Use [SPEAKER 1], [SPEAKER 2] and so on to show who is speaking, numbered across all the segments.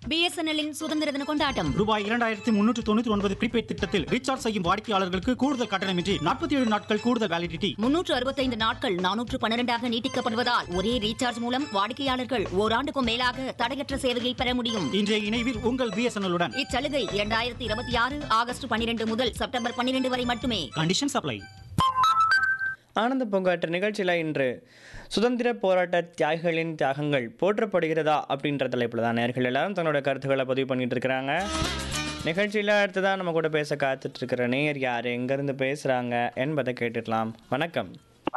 [SPEAKER 1] பிஎஸ்என்எல்லின் சுதந்திர தின கொண்டாட்டம்
[SPEAKER 2] ரூபாய் இரண்டாயிரத்தி முன்னூற்று தொண்ணூற்றி ஒன்பது ப்ரீபெய்ட் திட்டத்தில் ரீசார்ஜ் செய்யும் வாடிக்கையாளர்களுக்கு கூடுதல் கட்டணமின்றி நாற்பத்தி ஏழு நாட்கள் கூடுதல் வேலிடிட்டி
[SPEAKER 1] முன்னூற்று அறுபத்தைந்து நாட்கள் நானூற்று பன்னிரெண்டாக நீட்டிக்கப்படுவதால் ஒரே ரீசார்ஜ் மூலம் வாடிக்கையாளர்கள் ஓராண்டுக்கும் மேலாக தடையற்ற சேவையை பெற முடியும்
[SPEAKER 2] இன்றைய இணைவில் உங்கள் பிஎஸ்என்எல்லுடன்
[SPEAKER 1] இச்சலுகை இரண்டாயிரத்தி இருபத்தி ஆறு ஆகஸ்ட் பன்னிரண்டு முதல் செப்டம்பர் பன்னிரண்டு வரை மட்டுமே
[SPEAKER 2] கண்டிஷன் சப்ளை
[SPEAKER 3] ஆனந்த பூங்காற்று நிகழ்ச்சியில் இன்று சுதந்திர போராட்ட தியாகிகளின் தியாகங்கள் போற்றப்படுகிறதா அப்படின்ற தலைப்பில் தான் நேர்கள் எல்லாரும் தங்களோட கருத்துக்களை பதிவு பண்ணிட்டு இருக்கிறாங்க நிகழ்ச்சியில் அடுத்ததான் நம்ம கூட பேச காத்துட்டு இருக்கிற நேயர் யார் எங்கேருந்து பேசுகிறாங்க என்பதை கேட்டுடலாம் வணக்கம்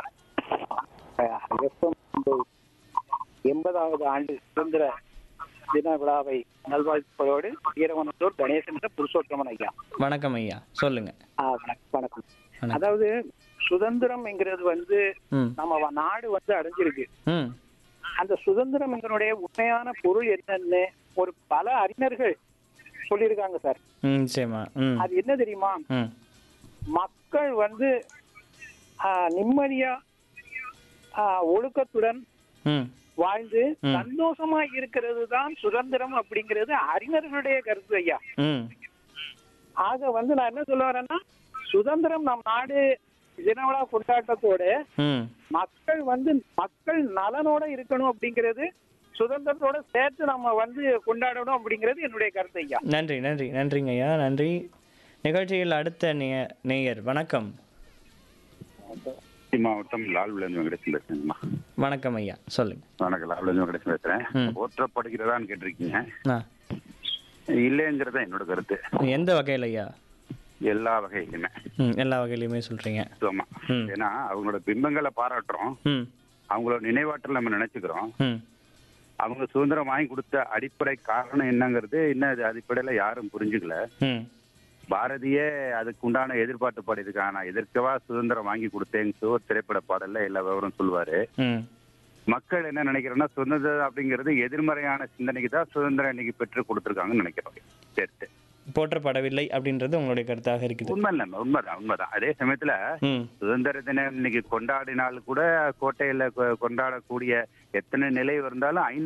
[SPEAKER 4] எஃப்எம் எண்பதாவது ஆண்டு சுதந்திர தின விழாவை நல்வாழ்த்துக்களோடு வீரவனத்தூர் கணேசன் என்ற புருஷோத்தமன் ஐயா
[SPEAKER 3] வணக்கம் ஐயா சொல்லுங்கள்
[SPEAKER 4] ஆ, வணக்கம் வணக்கம்
[SPEAKER 3] வணக்கம்.
[SPEAKER 4] அதாவது சுதந்திரம் என்கிறது வந்து
[SPEAKER 3] ம்
[SPEAKER 4] நம்ம வ- நாடு வந்து அடைஞ்சிருக்கு
[SPEAKER 3] ம்
[SPEAKER 4] அந்த சுதந்திரம் எங்களுடைய உண்மையான பொருள் என்னன்னு ஒரு பல அறிஞர்கள் சொல்லியிருக்காங்க சார்
[SPEAKER 3] ம் சரிம்மா ம்
[SPEAKER 4] அது என்ன தெரியுமா
[SPEAKER 3] ம்
[SPEAKER 4] மக்கள் வந்து ஆ, நிம்மதியா ஆ, ஒழுக்கத்துடன்
[SPEAKER 3] ம்
[SPEAKER 4] வாழ்ந்து
[SPEAKER 3] ம்.
[SPEAKER 4] சந்தோஷமா இருக்கிறது தான் சுதந்திரம் அப்படிங்கிறது அறிஞர்களுடைய கருத்து ஐயா
[SPEAKER 3] ம்
[SPEAKER 4] ஆக வந்து நான் என்ன சொல்ல வரேன்னா சுதந்திரம் நம் நாடு தினவிழா கொண்டாட்டத்தோட
[SPEAKER 3] ம்
[SPEAKER 4] மக்கள் வந்து மக்கள் நலனோட இருக்கணும் அப்படிங்கிறது சுதந்திரத்தோட சேர்த்து நம்ம வந்து கொண்டாடணும் அப்படிங்கிறது என்னுடைய கருத்து ஐயா
[SPEAKER 3] நன்றி நன்றி நன்றிங்க ஐயா நன்றி நிகழ்ச்சியில் அடுத்த நேய நேயர் வணக்கம்
[SPEAKER 5] திருச்சி மாவட்டம் லால்விலேந்து வெங்கடேசன் பேசுறேங்கம்மா
[SPEAKER 3] வணக்கம் ஐயா சொல்லுங்க
[SPEAKER 5] வணக்கம் லால்விலேந்து வெங்கடேசன் பேசுறேன்
[SPEAKER 3] ம்.
[SPEAKER 5] போற்றப்படுகிறதான்னு கேட்டிருக்கீங்க
[SPEAKER 3] ஆ
[SPEAKER 5] இல்லைங்கிறது தான் என்னோட கருத்து
[SPEAKER 3] எந்த வகையில் ஐயா
[SPEAKER 5] எல்லா வகையிலுமே
[SPEAKER 3] ம் எல்லா வகையிலையுமே சொல்கிறீங்க
[SPEAKER 5] ஆமா
[SPEAKER 3] ம்.
[SPEAKER 5] ஏன்னா அவங்களோட பிம்பங்களை பாராட்டுறோம்
[SPEAKER 3] ம்
[SPEAKER 5] அவங்களோட நினைவாற்றல் நம்ம நினைச்சுக்கிறோம்
[SPEAKER 3] ம்
[SPEAKER 5] அவங்க சுதந்திரம் வாங்கி கொடுத்த அடிப்படை காரணம் என்னங்கிறது இன்னும் அது அடிப்படையில யாரும் புரிஞ்சுக்கல
[SPEAKER 3] ம்
[SPEAKER 5] பாரதியே அதுக்கு உண்டான எதிர்பார்த்து பாடியிருக்கான் நான் எதற்கவா சுதந்திரம் வாங்கி கொடுத்தேன்னு ஒரு திரைப்பட பாடல்ல எல்லா விவரம் சொல்லுவாரு
[SPEAKER 3] ம்
[SPEAKER 5] மக்கள் என்ன நினைக்கிறோம்னா சுதந்திரம் அப்படிங்கிறது எதிர்மறையான சிந்தனைக்கு தான் சுதந்திரம் இன்னைக்கு பெற்று கொடுத்துருக்காங்கன்னு நினைக்கிறோம் சேர்த்து
[SPEAKER 3] போற்றப்படவில்லை அப்படின்றது உங்களுடைய கருத்தாக இருக்குது
[SPEAKER 5] உண்மை இல்லை உண்மைதான் உண்மைதான் அதே சமயத்துல
[SPEAKER 3] ம்
[SPEAKER 5] சுதந்திர தினம் இன்னைக்கு கொண்டாடினால் கூட கோட்டையில கொ- கொண்டாடக்கூடிய எத்தனை நிலை இருந்தாலும் ஐந்து